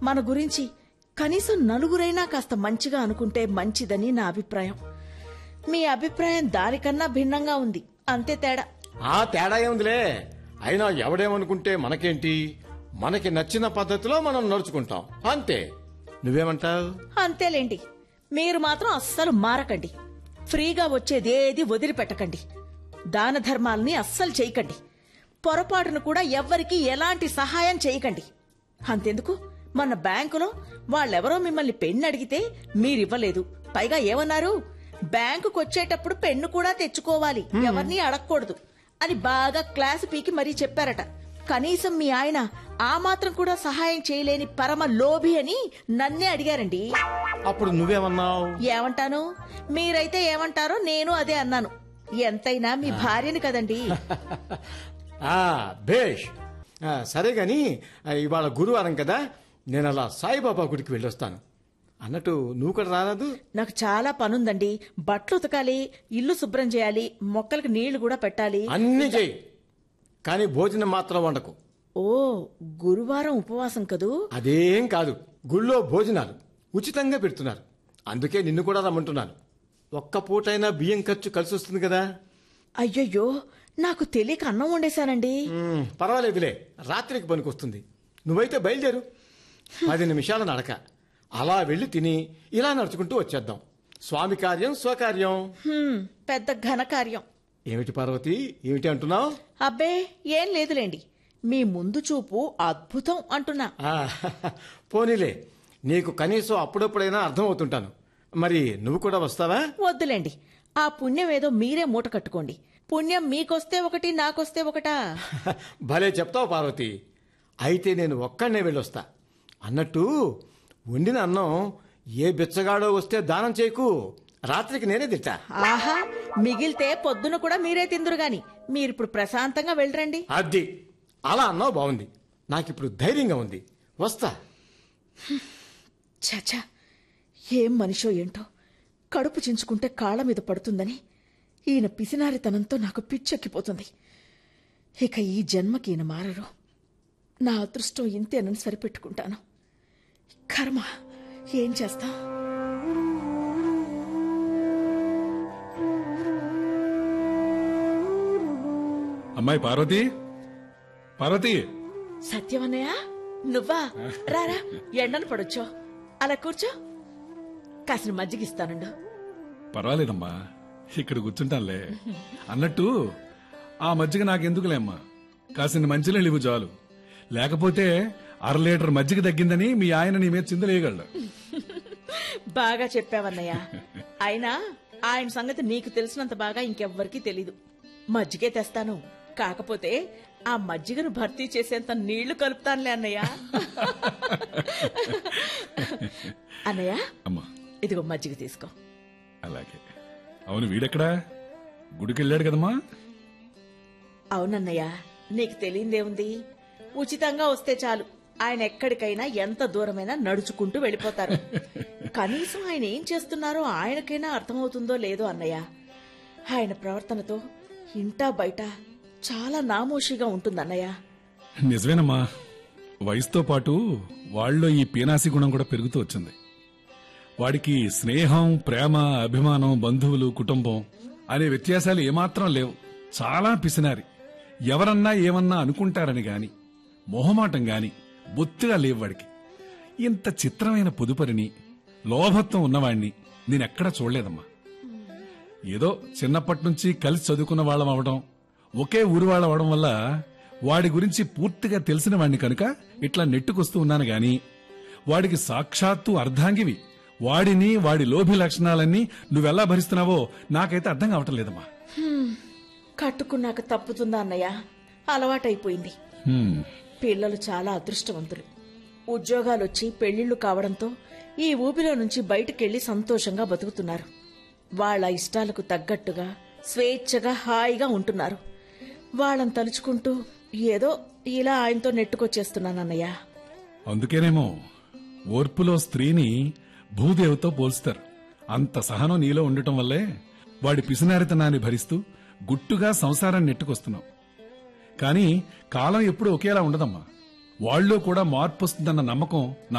మన గురించి కనీసం నలుగురైనా కాస్త మంచిగా అనుకుంటే మంచిదని నా అభిప్రాయం మీ అభిప్రాయం దానికన్నా భిన్నంగా ఉంది అంతే తేడా ఆ తేడా ఏముందిలే అయినా ఎవడేమనుకుంటే మనకేంటి మనకి నచ్చిన పద్ధతిలో మనం నడుచుకుంటాం అంతే నువ్వేమంటావు అంతేలేండి మీరు మాత్రం అస్సలు మారకండి ఫ్రీగా వచ్చేదేది వదిలిపెట్టకండి దాన ధర్మాల్ని అస్సలు చేయకండి పొరపాటును కూడా ఎవ్వరికీ ఎలాంటి సహాయం చేయకండి అంతెందుకు మన బ్యాంకులో వాళ్ళెవరో మిమ్మల్ని పెన్ను అడిగితే మీరివ్వలేదు పైగా ఏమన్నారు బ్యాంకుకు వచ్చేటప్పుడు పెన్ను కూడా తెచ్చుకోవాలి ఎవరిని అడగకూడదు అని బాగా క్లాసు పీకి మరీ చెప్పారట కనీసం మీ ఆయన ఆ మాత్రం కూడా సహాయం చేయలేని పరమ లోభి అని నన్నే అడిగారండి అప్పుడు నువ్వేమన్నావు ఏమంటాను మీరైతే ఏమంటారో నేను అదే అన్నాను ఎంతైనా మీ భార్యని కదండి ఆ భేష్ ఆ, సరే గాని ఆ, ఇవాళ గురువారం కదా నేను అలా సాయిబాబా గుడికి వెళ్ళొస్తాను అన్నట్టు నువ్వు కూడా రారాదు నాకు చాలా పనుందండి బట్టలు ఉతకాలి ఇల్లు శుభ్రం చేయాలి మొక్కలకు నీళ్లు కూడా పెట్టాలి అన్ని చెయ్యి కానీ భోజనం మాత్రం వండకు ఓ గురువారం ఉపవాసం కదూ అదేం కాదు గుళ్ళో భోజనాలు ఉచితంగా పెడుతున్నారు అందుకే నిన్ను కూడా రమ్మంటున్నాను ఒక్క పూటైనా బియ్యం ఖర్చు కలిసి వస్తుంది కదా అయ్యయ్యో నాకు తెలియక అన్నం వండేశానండి మ్మ్, పర్వాలేదులే రాత్రికి పనికొస్తుంది నువ్వైతే బయలుదేరు పది నిమిషాల నడక అలా వెళ్ళి తిని ఇలా నడుచుకుంటూ వచ్చేద్దాం స్వామి కార్యం స్వకార్యం హ్మ్, పెద్ద ఘనకార్యం ఏమిటి పార్వతి ఏమిటి అంటున్నావు అబ్బే ఏం లేదులేండి మీ ముందు చూపు అద్భుతం అంటున్నా పోనీలే నీకు కనీసం అప్పుడప్పుడైనా అర్థమవుతుంటాను మరి నువ్వు కూడా వస్తావా వద్దులేండి ఆ పుణ్యం ఏదో మీరే మూట కట్టుకోండి పుణ్యం మీకొస్తే ఒకటి నాకొస్తే ఒకటా భలే చెప్తావు పార్వతి అయితే నేను ఒక్కడనే వెళ్ళొస్తా అన్నట్టు వండిన అన్నం ఏ బిచ్చగాడో వస్తే దానం చేయకు రాత్రికి నేనే తింటా ఆహా మిగిలితే పొద్దున కూడా మీరే తిందురు గాని మీరిప్పుడు ప్రశాంతంగా వెళ్ళరండి అది అలా అన్నావు బాగుంది నాకిప్పుడు ధైర్యంగా ఉంది వస్తా చచా ఏం మనిషో ఏంటో కడుపు చించుకుంటే కాళ్ళ మీద పడుతుందని ఈయన పిసినారితనంతో నాకు పిచ్చెక్కిపోతుంది ఇక ఈ జన్మకి ఈయన మారరు నా అదృష్టం ఇంతేనని సరిపెట్టుకుంటాను కర్మ ఏం చేస్తా అమ్మాయి పార్వతి పార్వతి సత్యమన్నయ్య నువ్వా రారా ఎండను పడొచ్చో అలా కూర్చో కాసిన మజ్జిగిస్తానుండు పర్వాలేదమ్మా ఇక్కడ కూర్చుంటానులే అన్నట్టు ఆ మజ్జిగ నాకెందుకులే అమ్మా కాసిన మంచినీళ్ళు ఇవ్వు చాలు లేకపోతే అర లీటర్ మజ్జిగ తగ్గిందని మీ ఆయన నీ మీద చిందలేయగలడు బాగా చెప్పావన్నయ్య అయినా ఆయన సంగతి నీకు తెలిసినంత బాగా ఇంకెవ్వరికీ తెలీదు మజ్జిగే తెస్తాను కాకపోతే ఆ మజ్జిగను భర్తీ చేసేంత నీళ్లు కలుపుతానులే అన్నయ్య అన్నయ్య అమ్మా ఇదిగో మజ్జిగ తీసుకో అలాగే అవును వీడెక్కడా గుడికి వెళ్ళాడు కదమ్మా అవునన్నయ్య నీకు తెలియందేముంది ఉచితంగా వస్తే చాలు ఆయన ఎక్కడికైనా ఎంత దూరమైనా నడుచుకుంటూ వెళ్ళిపోతారు కనీసం ఆయన ఏం చేస్తున్నారో ఆయనకైనా అర్థమవుతుందో లేదో అన్నయ్య ఆయన ప్రవర్తనతో ఇంటా బయట చాలా నామోషిగా ఉంటుందన్నయ్య నిజమేనమ్మా వయసుతో పాటు వాళ్ళలో ఈ పీనాసి గుణం కూడా పెరుగుతూ వచ్చింది వాడికి స్నేహం ప్రేమ అభిమానం బంధువులు కుటుంబం అనే వ్యత్యాసాలు ఏమాత్రం లేవు చాలా పిసినారి ఎవరన్నా ఏమన్నా అనుకుంటారని గాని మొహమాటం గాని బొత్తిగా లేవు వాడికి ఇంత చిత్రమైన పొదుపరిని లోభత్వం ఉన్నవాణ్ణి నేనెక్కడా చూడలేదమ్మా ఏదో చిన్నప్పటి నుంచి కలిసి చదువుకున్న వాళ్ళం అవడం ఒకే ఊరు వాళ్ళం అవడం వల్ల వాడి గురించి పూర్తిగా తెలిసిన వాడిని కనుక ఇట్లా నెట్టుకొస్తూ ఉన్నాను గాని వాడికి సాక్షాత్తు అర్ధాంగివి వాడిని వాడి లోభి లక్షణాలన్నీ నువ్వెలా భరిస్తున్నావో నాకైతే అర్థం కావటం లేదమ్మా కట్టుకున్నాక తప్పుతుందా అన్నయ్య అలవాటైపోయింది హ్మ్. పిల్లలు చాలా అదృష్టవంతులు ఉద్యోగాలొచ్చి పెళ్లిళ్లు కావడంతో ఈ ఊబిలో నుంచి బయటకెళ్లి సంతోషంగా బతుకుతున్నారు వాళ్ళ ఇష్టాలకు తగ్గట్టుగా స్వేచ్ఛగా హాయిగా ఉంటున్నారు వాళ్ళని తలుచుకుంటూ ఏదో ఇలా ఆయనతో నెట్టుకొచ్చేస్తున్నానన్నయ్య అందుకేనేమో ఓర్పులో స్త్రీని భూదేవితో పోల్స్తారు అంత సహనం నీలో ఉండటం వల్లే వాడి పిసినారితనాన్ని భరిస్తూ గుట్టుగా సంసారాన్ని నెట్టుకొస్తున్నావు కానీ కాలం ఎప్పుడూ ఒకేలా ఉండదమ్మా వాళ్ళలో కూడా మార్పు వస్తుందన్న నమ్మకం